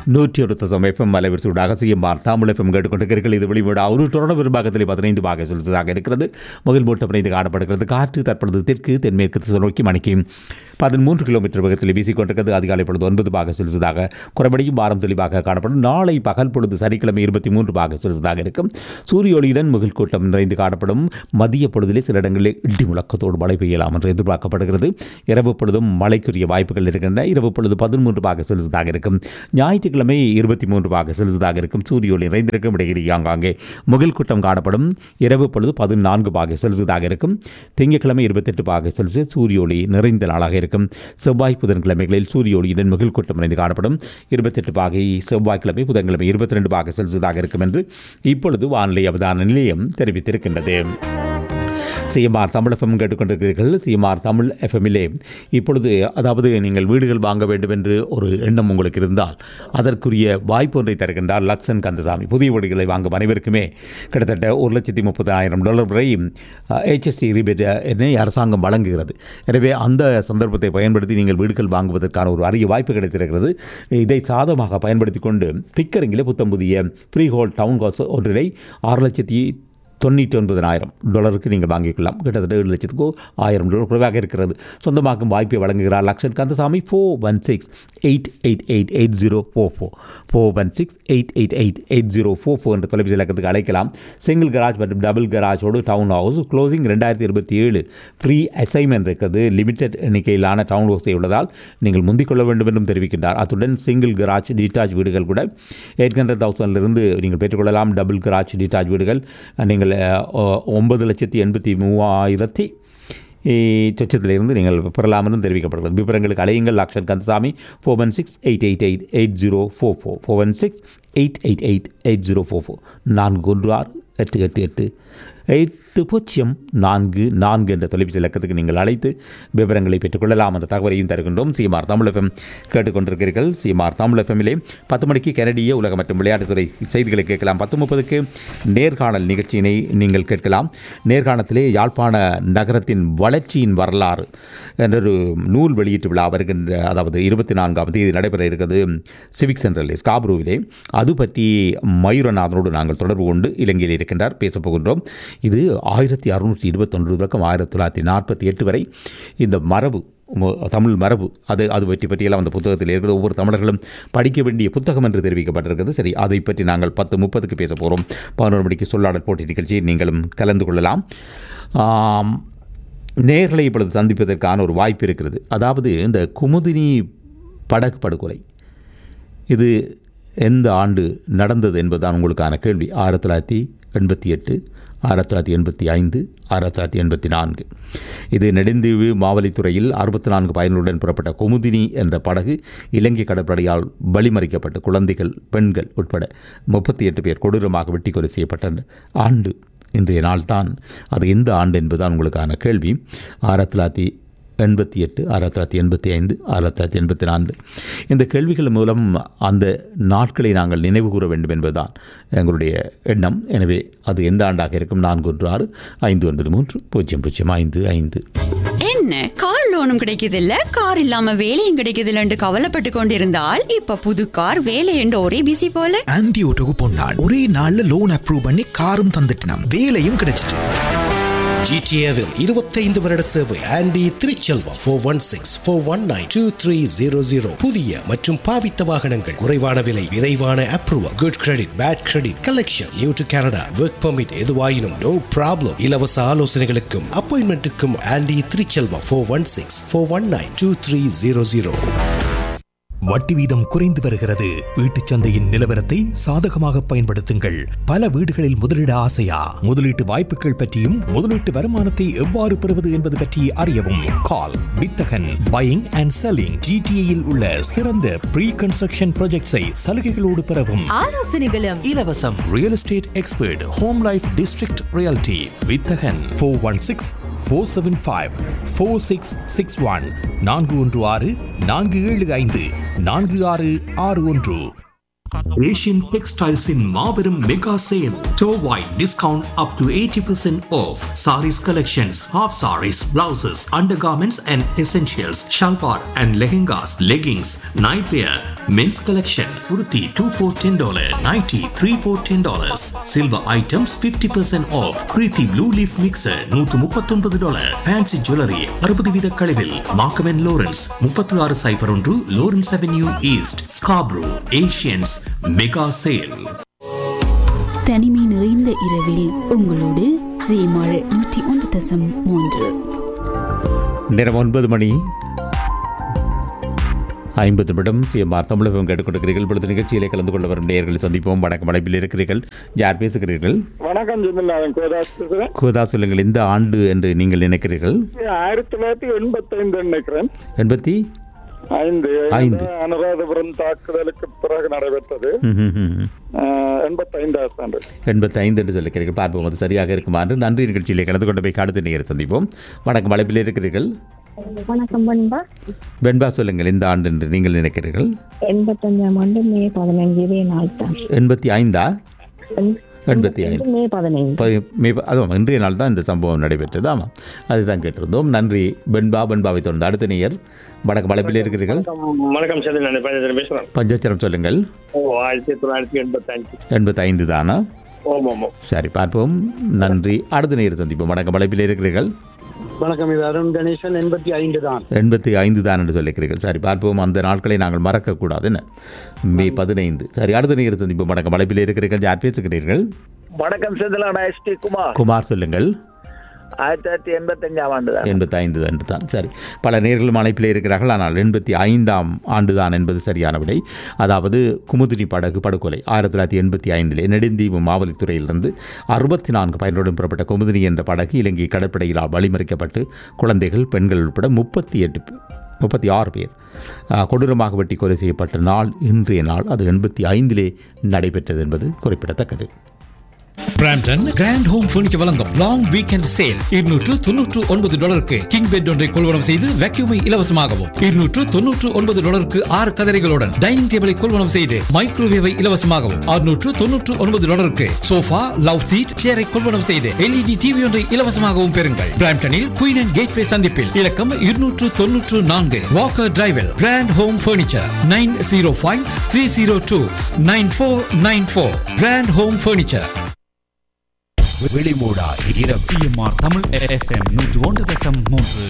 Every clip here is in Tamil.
நூற்றி ஒரு தசம் எஃப்எம் அலைவரிசையூடாக சிஎம்ஆர் தமிழ் எஃப்எம் கேட்டுக்கொண்டிருக்கிறீர்கள் இது வெளிவீடு ஒரு தொடர் விரும்பாகத்தில் பதினைந்து பாக செலுத்ததாக இருக்கிறது முதல் மூட்டை பிணைந்து காணப்படுகிறது காற்று தற்பொழுது தெற்கு தென்மேற்கு திசை நோக்கி மணிக்கு பதிமூன்று கிலோமீட்டர் வேகத்தில் வீசிக்கொண்டிருக்கிறது அதிகாலை பொழுது ஒன்பது பாக செலுத்ததாக குறைபடியும் வாரம் தெளிவாக காணப்படும் நாளை பகல் பொழுது சனிக்கிழமை இருபத்தி மூன்று பாக செலுத்ததாக இருக்கும் சூரிய ஒளியுடன் முகில் கூட்டம் நிறைந்து காணப்படும் மதிய பொழுதிலே சில இடங்களில் இடி முழக்கத்தோடு மழை பெய்யலாம் என்று எதிர்பார்க்கப்படுகிறது இரவு பொழுதும் மழைக்குரிய வாய்ப்புகள் இருக்கின்றன இரவு பொழுது பதிமூன்று பாக செலுத்ததாக இருக்கும் ஞாயிற்றுக்கிழமை இருபத்தி மூன்று பாக செலுத்ததாக இருக்கும் சூரிய ஒளி நிறைந்திருக்கும் இடையிலேயே ஆங்காங்கே முகில் கூட்டம் காணப்படும் இரவு பொழுது பதினான்கு பாக செலுத்ததாக இருக்கும் திங்கட்கிழமை இருபத்தெட்டு பாக செல்சியஸ் சூரிய ஒளி நிறைந்த நாளாக இருக்கும் செவ்வாய் புதன்கிழமைகளில் சூரிய ஒளியுடன் முகில் கூட்டம் நிறைந்து காணப்படும் இருபத்தெட்டு பாகை செவ்வாய்க்கிழமை புதன்கிழமை இருபத்தி ரெண்டு பாக செல்சியஸாக இருக்கும் என்று இப்பொழுது வானிலை அவதான நிலையம் தெரிவித்திருக்கின்றது சிஎம்ஆர் தமிழ் எஃப்எம் கேட்டுக்கொண்டிருக்கிறீர்கள் சிஎம்ஆர் தமிழ் எஃப்எம்மிலே இப்பொழுது அதாவது நீங்கள் வீடுகள் வாங்க வேண்டும் என்று ஒரு எண்ணம் உங்களுக்கு இருந்தால் அதற்குரிய வாய்ப்பு ஒன்றை தருகின்றார் லக்ஷன் கந்தசாமி புதிய வீடுகளை வாங்கும் அனைவருக்குமே கிட்டத்தட்ட ஒரு லட்சத்தி முப்பதாயிரம் டாலர் வரை ஹெச்எஸ்டி ரிபேட் என்னை அரசாங்கம் வழங்குகிறது எனவே அந்த சந்தர்ப்பத்தை பயன்படுத்தி நீங்கள் வீடுகள் வாங்குவதற்கான ஒரு அரிய வாய்ப்பு கிடைத்திருக்கிறது இதை சாதகமாக பயன்படுத்தி கொண்டு பிக்கரிங்கிலே புத்தம் புதிய ஃப்ரீ ஹோல் டவுன் ஹவுஸ் ஒன்றினை ஆறு லட்சத்தி தொண்ணூற்றி ஒன்பதனாயிரம் டாலருக்கு நீங்கள் வாங்கிக்கலாம் கிட்டத்தட்ட ஏழு லட்சத்துக்கு ஆயிரம் டாலர் குறைவாக இருக்கிறது சொந்தமாக்கும் வாய்ப்பை வழங்குகிறார் Lakshan Kandasamy four one six eight eight eight eight zero four four four one six eight eight eight eight zero four four என்ற தொலைபேசி இலக்கத்துக்கு அழைக்கலாம் சிங்கிள் கராஜ் மற்றும் டபுள் கராஜோடு டவுன் ஹவுஸ் க்ளோசிங் ரெண்டாயிரத்தி இருபத்தி ஏழு ஃப்ரீ அசைன்மெண்ட் இருக்கிறது லிமிடெட் எண்ணிக்கையிலான டவுன் ஹவுஸை உள்ளதால் நீங்கள் முந்திக் கொள்ள வேண்டும் என்றும் தெரிவிக்கின்றார் அத்துடன் சிங்கிள் கராஜ் டிட்டாச் வீடுகள் கூட எயிட் ஹண்ட்ரட் தௌசண்ட்லேருந்து நீங்கள் பெற்றுக்கொள்ளலாம் டபுள் கராஜ் டிட்டாச் வீடுகள் நீங்கள் அஹ், ஒன்பது லட்சத்தி எண்பத்தி மூவாயிரத்தி சொச்சத்திலிருந்து நீங்கள் பெறலாம் என்றும் தெரிவிக்கப்படுகிறது விவரங்களுக்கு அலையுங்கள் Lakshan Kandasamy four one six eight eight eight eight zero four four four one six eight eight eight eight zero four four நான்கு ஒன்று ஆறு எட்டு எட்டு எட்டு எட்டு பூஜ்ஜியம் நான்கு நான்கு என்ற தொலைபேசி இலக்கத்துக்கு நீங்கள் அழைத்து விவரங்களை பெற்றுக்கொள்ளலாம் என்ற தகவலையும் தருகின்றோம் சிஎம்ஆர் தமிழ் எஃப்எம் கேட்டுக்கொண்டிருக்கிறீர்கள் சிஎம்ஆர் தமிழ் எஃப்எம்மிலே பத்து மணிக்கு கனடிய உலக மற்றும் விளையாட்டுத்துறை செய்திகளை கேட்கலாம் பத்து முப்பதுக்கு நேர்காணல் நிகழ்ச்சியினை நீங்கள் கேட்கலாம் நேர்காணத்திலே யாழ்ப்பாண நகரத்தின் வளர்ச்சியின் வரலாறு என்றொரு நூல் வெளியீட்டு விழா வருகின்ற அதாவது இருபத்தி நான்காம் தேதி நடைபெற இருக்கிறது சிவிக் சென்ட்ரல் ஸ்காப்ரூவிலே அது பற்றி மயூரநாதனோடு நாங்கள் தொடர்பு கொண்டு இலங்கையில் இருக்கின்றார் பேசப் போகின்றோம் இது ஆயிரத்தி அறுநூற்றி இருபத்தொன்று தொடக்கம் ஆயிரத்தி தொள்ளாயிரத்தி நாற்பத்தி எட்டு வரை இந்த மரபு மு- தமிழ் மரபு அது அது பற்றி பற்றியெல்லாம் அந்த புத்தகத்தில் இருக்கிற ஒவ்வொரு தமிழர்களும் படிக்க வேண்டிய புத்தகம் என்று தெரிவிக்கப்பட்டிருக்கிறது சரி அதை பற்றி நாங்கள் பத்து முப்பதுக்கு பேச போகிறோம் பதினோரு மணிக்கு சொல்லாடல் போட்டி நிகழ்ச்சியில் நீங்களும் கலந்து கொள்ளலாம் ஆம், நேர்களை இப்பொழுது சந்திப்பதற்கான ஒரு வாய்ப்பு இருக்கிறது அதாவது இந்த குமுதினி படகு படுகொலை இது எந்த ஆண்டு நடந்தது என்பதுதான் உங்களுக்கான கேள்வி ஆயிரத்தி தொள்ளாயிரத்தி எண்பத்தி எட்டு ஆயிரத்தி தொள்ளாயிரத்தி எண்பத்தி ஐந்து ஆயிரத்தி தொள்ளாயிரத்தி எண்பத்தி நான்கு இது நெடுந்தீவு மாவலித்துறையில் அறுபத்தி நான்கு பயணிகளுடன் புறப்பட்ட குமுதினி என்ற படகு இலங்கை கடற்படையால் வழிமறிக்கப்பட்டு குழந்தைகள் பெண்கள் உட்பட முப்பத்தி எட்டு பேர் கொடூரமாக வெட்டி கொலை செய்யப்பட்ட ஆண்டு இன்றைய நாள்தான் அது எந்த ஆண்டு என்பதுதான் உங்களுக்கான கேள்வி ஆயிரத்தி தொள்ளாயிரத்தி எண்பத்தி எட்டு ஆயிரத்தி தொள்ளாயிரத்தி எண்பத்தி ஐந்து ஆயிரத்தி தொள்ளாயிரத்தி எண்பத்தி நான்கு இந்த கேள்விகள் மூலம் அந்த நாட்களை நாங்கள் நினைவு கூற வேண்டும் என்பதுதான் எங்களுடைய எண்ணம் எனவே அது எந்த ஆண்டாக இருக்கும் நான்கு ஒன்று ஆறு ஐந்து ஒன்பது மூன்று பூஜ்ஜியம் பூஜ்ஜியம் ஐந்து ஐந்து என்ன கார் லோனும் கிடைக்குது இல்ல கார் இல்லாம வேலையும் கிடைக்குது இல்லன்னு கவலைப்பட்டு கொண்டிருந்தால் இப்ப புது கார் வேலை என்று ஒரே பிசி போல ஆன்டி ஓட்டோக்கு பொன்னான் ஒரே நாள்ல லோன் அப்ரூவ் பண்ணி காரும் தந்துட்டான் வேலையும் கிடைச்சிட்டு ஜிடிஏவில் இருபத்தைந்து வருட சேவை Andy Thiruchelvam four one six four one nine two three zero zero புதிய மற்றும் பாவித்த வாகனங்கள் குறைவான விலை விரைவான approval good credit bad credit collection new to Canada work permit எதுவாயினும் நோ ப்ராப்ளம் இலவச ஆலோசனைகளுக்கும் அப்பாயின்மெண்ட்டுக்கும் Andy Thiruchelvam four one six four one nine two three zero zero வட்டி வீதம் குறைந்து வருகிறது வீட்டுச் சந்தையின் நிலவரத்தை சாதகமாக பயன்படுத்துங்கள் பல வீடுகளில் முதலீட ஆசையா முதலீட்டு வாய்ப்புகள் பற்றியும் முதலீட்டு வருமானத்தை எவ்வாறு பெறுவது என்பது பற்றி அறியவும் கால் வித்தகன் பையிங் அண்ட் செல்லிங் ஜிடிஏயில் உள்ள சிறந்த ப்ரீ கன்ஸ்ட்ரக்ஷன் ப்ராஜெக்ட்ஸை சலுகைகளோடு பெறவும் ஆலோசனைகளும் இலவசம் real estate expert home life district realty Vithagan four one six four seven five four six six one நான்கு ஒன்று ஆறு நான்கு ஏழு ஐந்து நான்கு ஆறு ஆறு ஒன்று ஏஷியன் டெக்ஸ்டைல்ஸின் மாபெரும் மெகா சேல் டோவாய் discount up to eighty percent off sarees collections half sarees blouses under garments and essentials salwar and lehengas leggings night wear men's collection உருத்தி two for ten dollar nighty three for ten dollars silver items fifty percent off Preethi blue leaf mixer நூற்று முப்பத்தொன்பது டாலர் ஃபேன்சி ஜுவல்லரி அறுபது வீத கழிவில் மார்க்கமென் லோரன்ஸ் முப்பத்தி ஆறு சைஃபர் ஒன்று Lawrence avenue east Scarborough Asians mega sale தனிமை நிறைந்த இரவில் உங்களோடு சீமாழ் நூற்றி ஒன்று தசம் மூன்று நேரம் ஒன்பது மணி ஐம்பது நிமிடம் சிஎம்ஆர் தமிழகம் கேட்டுக்கொண்டிருக்கிறீர்கள் பொழுது நிகழ்ச்சியிலே கலந்து கொள்ள வரும் நேயர்களை சந்திப்போம் வணக்கம் அழைப்பில் இருக்கிறீர்கள் யார் பேசுகிறீர்கள் வணக்கம் ஜெமிநாதன் கோதாஸ் பேசுறேன் கோதா சொல்லுங்கள் இந்த ஆண்டு என்று நீங்கள் நினைக்கிறீர்கள் ஆயிரத்தி தொள்ளாயிரத்தி எண்பத்தி ஐந்து நினைக்கிறேன் எண்பத்தி ஐந்து ஐந்து. அனுராதபுரம் தாக்குதலுக்கு பிறகு நடைபெற்றது எண்பத்தி ஐந்தாவது ஆண்டு எண்பத்தி ஐந்து என்று சொல்லிக்கிறீர்கள் பார்ப்போம் அது சரியாக இருக்குமா என்று நன்றி நிகழ்ச்சியிலே கலந்து கொண்டு போய் அடுத்த நேரம் சந்திப்போம் வணக்கம் அழைப்பில் இருக்கிறீர்கள் வணக்கம் பண்பா வெண்பா சொல்லுங்கள் இந்த ஆண்டு என்று நீங்கள் நினைக்கிறீர்கள் எண்பத்தஞ்சாம் ஆண்டு மே பதினஞ்சு இதே நாள் தான் எண்பத்தி ஐந்தா எண்பத்தி ஐந்து மே பதினைந்து ப- மே அதுவும் இன்றைய நாள் தான் இந்த சம்பவம் நடைபெற்றது ஆமாம் அதுதான் கேட்டிருந்தோம் நன்றி பெண்பா பெண்பாவை தொடர்ந்து அடுத்த நேயர் வடக்கு வளப்பில் இருக்கிறீர்கள் வணக்கம் சரி நான் பேசுறேன் பஞ்சாச்சரம் சொல்லுங்கள் ஓ ஆயிரத்தி தொள்ளாயிரத்தி எண்பத்தி அஞ்சு எண்பத்தி ஐந்து தானா ஓம் ஓம் சரி பார்ப்போம் நன்றி அடுத்த நேரம் சந்திப்போம் வடக்கு வளப்பில் இருக்கிறீர்கள் வணக்கம் இது அருண் கணேசன் எண்பத்தி ஐந்து தான் எண்பத்தி ஐந்து தான் என்று சொல்லிக்கிறீர்கள் சரி பார்ப்போம் அந்த நாட்களை நாங்கள் மறக்கக்கூடாது என்ன மே பதினைந்து சரி அடுத்த நேரம் சந்திப்போம் வடக்கு வளப்பில் இருக்கிறீர்கள் யார் பேசுகிறீர்கள் வணக்கம் செந்திலாடா எஸ் டி குமார் குமார் சொல்லுங்கள் ஆயிரத்தி தொள்ளாயிரத்தி எண்பத்தஞ்சாம் ஆண்டு தான் எண்பத்தி ஐந்து என்று தான் சரி பல நேர்களும் அழைப்பில் இருக்கிறார்கள் ஆனால் எண்பத்தி ஐந்தாம் ஆண்டு தான் என்பது சரியான விடை அதாவது குமுதினி படகு படுகொலை ஆயிரத்தி தொள்ளாயிரத்தி எண்பத்தி ஐந்திலே நெடுந்தீவு மாவலித்துறையிலிருந்து அறுபத்தி நான்கு பயனுடன் புறப்பட்ட குமுதினி என்ற படகு இலங்கை கடற்படையிலால் வழிமறிக்கப்பட்டு குழந்தைகள் பெண்கள் உட்பட முப்பத்தி எட்டு முப்பத்தி ஆறு பேர் ஆ, கொடூரமாக வெட்டி கொலை செய்யப்பட்ட நாள் இன்றைய நாள் அது எண்பத்தி ஐந்திலே நடைபெற்றது என்பது குறிப்பிடத்தக்கது பிராம்டன் கிராண்ட் ஹோம் ஃபர்னிச்சர் வழங்கும் லாங் வீக்கெண்ட் சேல் இருநூற்று தொன்னூற்று ஒன்பது டாலருக்கு கிங் பெட் ஒன்றை கொள்வனம் செய்து வேக்யூமை இலவசமாகவும் இருநூற்று தொன்னூற்று ஒன்பது டாலருக்கு ஆறு கதரைகளுடன் டைனிங் டேபிளை கொள்வனம் செய்து மைக்ரோவேவை இலவசமாகவும் அறுநூற்று தொன்னூற்று ஒன்பது டாலருக்கு சோஃபா லவ் சீட் சேரை கொள்வனம் செய்து எல்இடி டிவி ஒன்றை இலவசமாகவும் பெறுங்கள் பிராம்டனில் குயின் அண்ட் கேட்வே சந்திப்பில் இலக்கம் இருநூற்று தொன்னூற்று நான்கு வாக்கர் டிரைவில் grand home furniture nine zero five three zero two nine four nine four grand home furniture வெளிமூடா இரவு சிஎம்ஆர் தமிழ் எஃப்எம் நூற்று ஒன்று தசம் மூன்று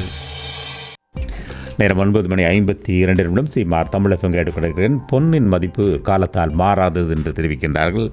நேரம் ஒன்பது மணி ஐம்பத்தி இரண்டு நிமிடம் சீமார் தமிழகம் கேட்டுக்கொண்டிருக்கிறேன் பொன்னின் மதிப்பு காலத்தால் மாறாதது என்று தெரிவிக்கின்றார்கள்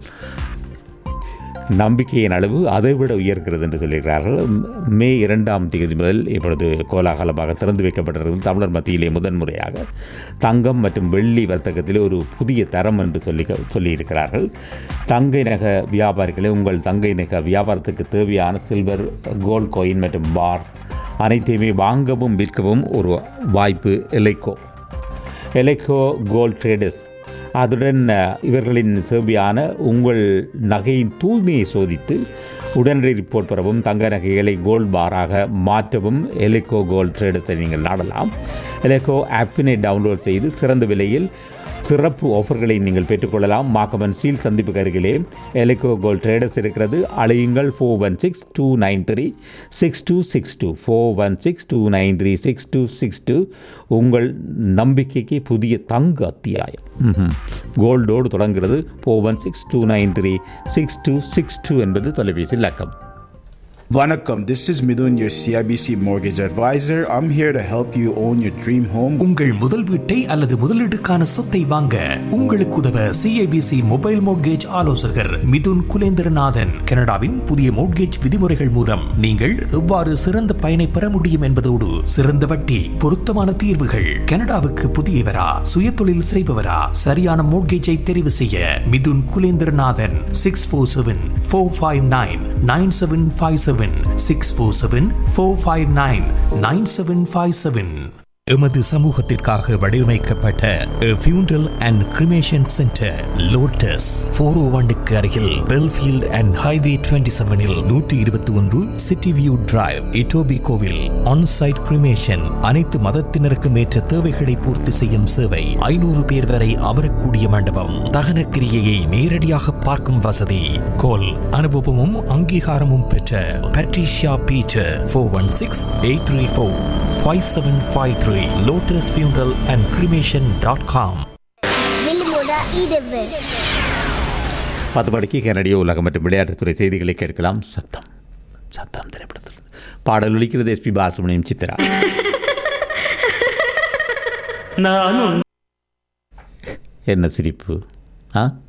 நம்பிக்கையின் அளவு அதைவிட உயர்கிறது என்று சொல்லியிருக்கிறார்கள் மே இரண்டாம் தேதி முதல் இப்பொழுது கோலாகலமாக திறந்து வைக்கப்பட்டிருக்கிறது தமிழர் மத்தியிலே முதன்முறையாக தங்கம் மற்றும் வெள்ளி வர்த்தகத்திலே ஒரு புதிய தரம் என்று சொல்லி சொல்லியிருக்கிறார்கள் தங்கை நக வியாபாரிகளே உங்கள் தங்கை நக வியாபாரத்துக்கு தேவையான சில்வர் கோல்ட் காயின் மற்றும் பார் அனைத்தையுமே வாங்கவும் விற்கவும் ஒரு வாய்ப்பு எலைக்கோ எலைக்கோ கோல்ட் ட்ரேடர்ஸ் அதுடன் அஹ், இவர்களின் சேவையான உங்கள் நகையின் தூய்மையை சோதித்து உடனடி ரிப்போர்ட் பெறவும் தங்க நகைகளை கோல்ட் பாராக மாற்றவும் எலெக்கோ கோல்ட் ட்ரேடர்ஸை நீங்கள் நாடலாம் எலெக்கோ ஆப்பினை டவுன்லோட் செய்து சிறந்த விலையில் சிறப்பு ஆஃபர்களை நீங்கள் பெற்றுக்கொள்ளலாம் மாக்கமன் ஸ்டீல் சந்திப்புக்கு அருகிலே எலெக்கோ கோல்ட் ட்ரேடர்ஸ் இருக்கிறது அழையுங்கள் four one six two nine three six two six two four one six two nine three six two six two உங்கள் நம்பிக்கைக்கு புதிய தங்க அத்தியாயம் ம்ஹும். கோல்டோடு தொடங்குகிறது four one six two nine three six two six two என்பது தொலைபேசி இலக்கம் Vanakkam, this is Midun, your CIBC mortgage advisor. I'm here to help you own your dream home. உங்கள் முதல் வீட்டை அல்லது முதலீட்டுக்கான சொத்தை வாங்க உங்களுக்கு உதவ சிஐபிசி மொபைல் மோட்கேஜ் ஆலோசகர் மிதுன் குலேந்திரநாதன் கனடாவின் புதிய மோட்கேஜ் விதிமுறைகள் மூலம் நீங்கள் எவ்வாறு சிறந்த பயனை பெற முடியும் என்பதோடு சிறந்த வட்டி பொருத்தமான தீர்வுகள் கனடாவுக்கு புதியவரா சுயதொழில் செய்பவரா சரியான மோட்கேஜை தெரிவு செய்ய Mithun Kulendranathan six four seven four five nine nine seven five seven six four seven four five nine nine seven five seven எமது சமூகத்திற்காக வடிவமைக்கப்பட்ட funeral and cremation centre Lotus four O ஒன்னுக்கு அருகில் பெல்ஃபீல்ட் அண்ட் ஹைவே டுவெண்ட்டி செவனில் நூற்றி இருபத்தி ஒன்று சிட்டி வியூ டிரைவ் இட்டோபி கோவில் ஆன்சைட் கிரிமேஷன் அனைத்து மதத்தினருக்கும் ஏற்ற தேவைகளை பூர்த்தி செய்யும் சேவை ஐநூறு பேர் வரை அமரக்கூடிய மண்டபம் தகன கிரியையை நேரடியாக பார்க்கும் வசதி கோல் அனுபவமும் அங்கீகாரமும் பெற்ற Patricia Beecher four one six eight three four five seven five three Lotus funeral and cremation dot com பத்து மணிக்கு கனடிய உலகம் மற்றும் விளையாட்டுத்துறை செய்திகளை கேட்கலாம் சத்தம் சத்தம் திரைப்படத்தில் பாடல் ஒலிக்கிறது எஸ்பி பாலசுமணியம் சித்ரா என்ன சிரிப்பு ஆ